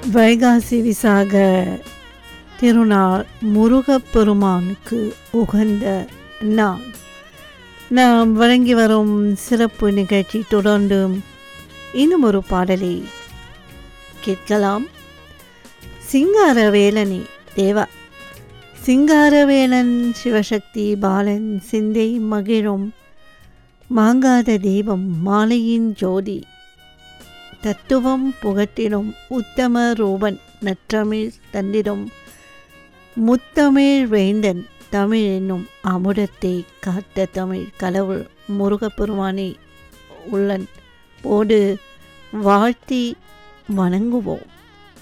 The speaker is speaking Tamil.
வைகாசி விசாக திருநாள் முருகப்பெருமானுக்கு உகந்த நாள் நாம் வழங்கி வரும் சிறப்பு நிகழ்ச்சி தொடர்ந்தும் இன்னும் ஒரு பாடலை கேட்கலாம் சிங்காரவேலனே தேவா சிங்காரவேலன் சிவசக்தி பாலன் சிந்தை மகிழும் மாங்காத தீபம் மாலையின் ஜோதி தத்துவம் புகட்டிடும் உத்தம ரூபன் நற்றமிழ் தந்திடும் முத்தமிழ் வேந்தன் தமிழ் என்னும் அமுதத்தை காத்த தமிழ் கடவுள் முருகப்பெருமானை உள்ளன் போடு வாழ்த்தி வணங்குவோம்